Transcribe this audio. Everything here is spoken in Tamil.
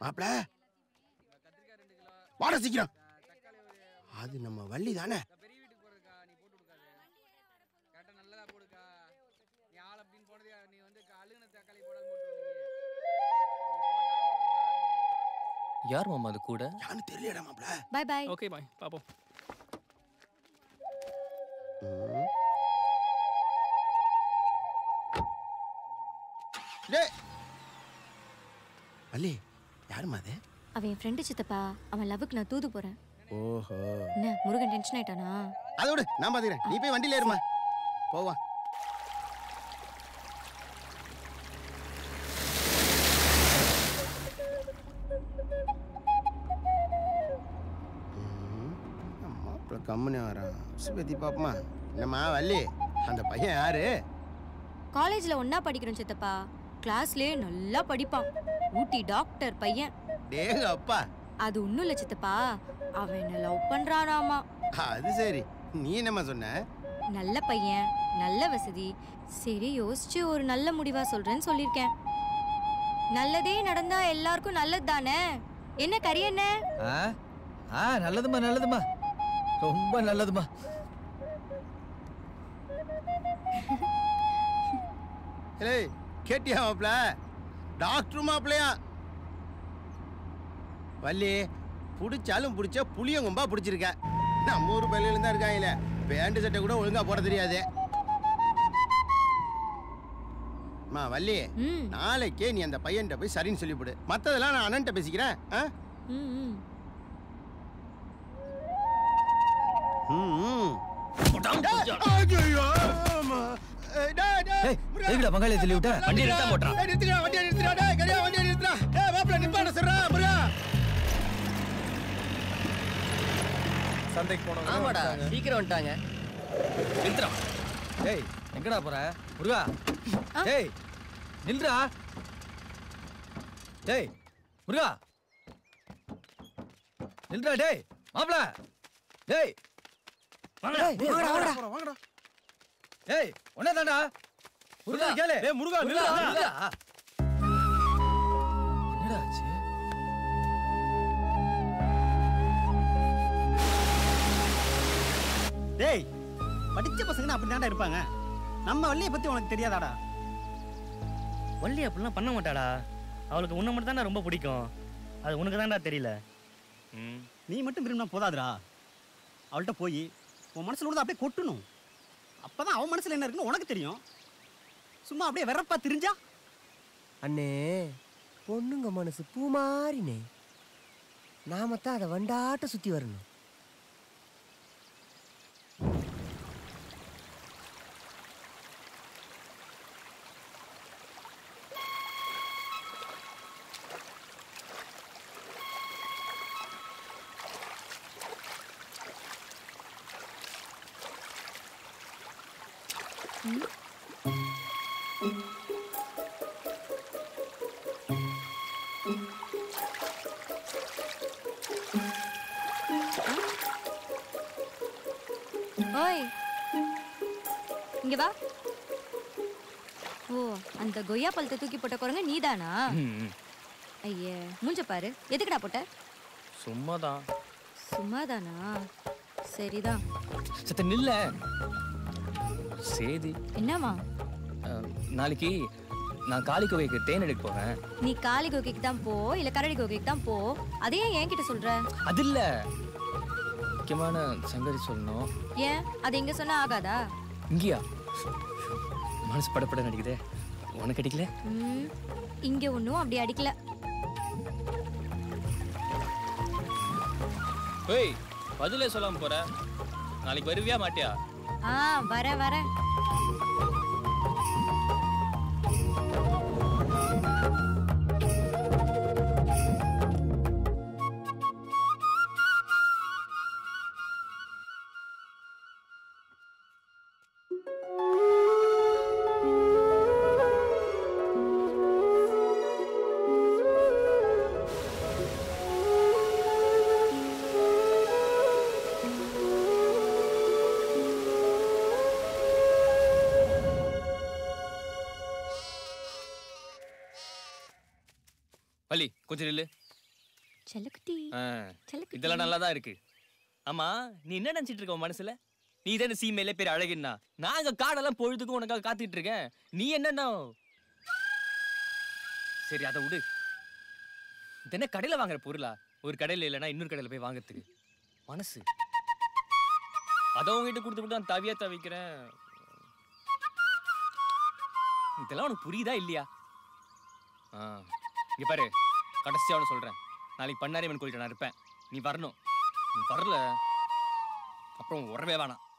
மாப்பிள வாட சீக்கிரம் அது நம்ம வள்ளி தானே பெரிய வீட்டுக்கு போறதுக்கா நீ போட்டு கொடுக்காது கரெக்டா நல்லதா போடுக்கா நீ ஆள் அப்படின்னு போனதே நீ வந்து அழுகுன தக்காளி போடாம போட்டு யார் மாமா அது கூட யான்னு தெரியலடா மாப்பிள பாய் பாய் ஓகே பாய் பாப்போம் ம். டேய் வள்ளி யாரும்மா அது அவன் என் ஃப்ரெண்டு சித்தப்பா அவன் லவ்வுக்கு நான் தூது போறேன் ஓஹோ என்ன முருகன் டென்ஷன் ஆயிட்டானா அதை விடு நான் பாத்துக்கிறேன் நீ போய் வண்டியில ஏறுமா போவா மாப்பிள்ள கம்முனே வரான் சுபத்தி பாப்பமா என்னம்மா வள்ளி அந்த பையன் யாரு காலேஜ்ல ஒண்ணா படிக்கிறோம் சித்தப்பா கிளாஸ்லயே நல்லா படிப்பான் ஊட்டி டாக்டர் பையன் டேங்க அப்பா அது ஒண்ணும் இல்ல சித்தப்பா அவன் என்ன லவ் பண்றானாமா அது சரி நீ என்னம்மா சொன்ன நல்ல பையன் நல்ல வசதி சரி யோசிச்சு ஒரு நல்ல முடிவா சொல்றேன்னு சொல்லியிருக்கேன் நல்லதே நடந்தா எல்லாருக்கும் நல்லது தானே என்ன கறி என்ன ஆ ஆ நல்லதுமா நல்லதுமா ரொம்ப நல்லதுமா ஏய் கேட்டியா மாப்பிள டாக்டர் மாப்பிளையா வள்ளி பிடிச்சாலும் பிடிச்ச புளியங்கும்பா பிடிச்சிருக்க நம்ம ஊர் பள்ளியில தான் இருக்காங்களே பேண்ட் சட்டை கூட ஒழுங்கா போட தெரியாது அம்மா வள்ளி ம் நாளைக்கே நீ அந்த பையன்கிட்ட போய் சரின்னு சொல்லிவிடு மத்ததெல்லாம் நான் அண்ணன்ட்ட பேசிக்கிறேன் ஆ? ம் ம் ம், ம். டேய், ஐயையோ, ஆமா. ஏய், டேய், டேய், ஏய் முருகா. எதுக்குடா பங்காளியை தள்ளி விட்ட வண்டி நிறுத்தாம ஓட்டுறா. டேய், நிறுத்துடா, வண்டியை நிறுத்துடா, டேய், கரியா, வண்டியை நிறுத்துடா. டேய், மாப்பிள்ளை, நிப்பாட்ட சொல்றா, முருகா. சந்தைக்கு போனோம் ஆமாடா சீக்கிரம் வந்துட்டாங்க நிறுத்துறா டேய் எங்கடா போற முருகா ஆ? டேய் நில்றா டேய் முருகா நில்றா டேய் மாப்ள டேய் டேய், டேய், வாங்கடா, வாங்கடா. டேய் ஒன்னதாண்டா முருகா கேளு டேய் முருகா முருகா, முருகா. என்னடா ஆச்சு டேய் படிச்ச பசங்க அப்படி இருப்பாங்க நம்ம வள்ளியை பத்தி உனக்கு தெரியாதாடா வள்ளி அப்படிலாம் பண்ண மாட்டாடா அவளுக்கு உன்னை மட்டும் தானே ரொம்ப பிடிக்கும் அது உனக்கு தான்டா தெரியல ம் நீ மட்டும் விரும்பினா போதாதுடா அவள்கிட்ட போய் உன் மனசுல உள்ளதை அப்படியே கொட்டணும் அப்பதான் அவன் மனசுல என்ன இருக்குன்னு உனக்கு தெரியும் சும்மா அப்படியே வெறப்பா திரிஞ்சா அண்ணே பொண்ணுங்க மனசு பூ மாறினே நாம தான் அதை வண்டாட்ட சுத்தி வரணும் ஓய் இங்க வா ஓ அந்த கொய்யா பழத்தை தூக்கி போட்ட குரங்க நீதானா ம், ம். ஐயே மூஞ்ச பாரு எதுக்குடா போட்ட சும்மாதான் சும்மாதானா சரிதான் சத்த நில்ல சேதி என்னம்மா அஹ், நாளைக்கு நான் காளி கோவைக்கு தேன் எடுக்க போறேன் நீ காளி கோகைக்கு தான் போ இல்ல கரடி கோகைக்கு தான் போ அதையே என்கிட்ட சொல்ற அது இல்ல முக்கியமான சங்கதி சொல்லணும் ஏன் அது இங்க சொன்னா ஆகாதா இங்கேயா மனசு படப்பட நடிக்குதே உனக்கு அடிக்கல ம், இங்க ஒன்றும் அப்படி அடிக்கல ஏய் பதிலே சொல்லாம போற நாளைக்கு வருவியா மாட்டியா ஆ வர வர வள்ளி கொஞ்சம் நில்லு செல்லக்குட்டி ஆ, செல்லக்குட்டி இதெல்லாம் நல்லா தான் இருக்கு ஆமா நீ என்ன நினைச்சிட்டு இருக்க உன் மனசுல நீ தானே சீமையில பேர் அழகுன்னா நான் அங்க காடெல்லாம் பொழுதுக்கும் உனக்காக காத்துட்டு இருக்கேன் நீ என்னன்னா சரி அதை விடு இது என்ன கடையில வாங்குற பொருளா ஒரு கடையில இல்லைன்னா இன்னொரு கடையில போய் வாங்குறதுக்கு மனசு அதை உங்ககிட்ட கொடுத்து விட்டு நான் தவியா தவிக்கிறேன் இதெல்லாம் உனக்கு புரியுதா இல்லையா ஆ இங்க பாரு கடைசியா அவனை சொல்றேன் நாளைக்கு பண்ணாரியம்மன் கோயில்கிட்ட நான் இருப்பேன் நீ வரணும் நீ வரல அப்புறம் உறவே வேணாம்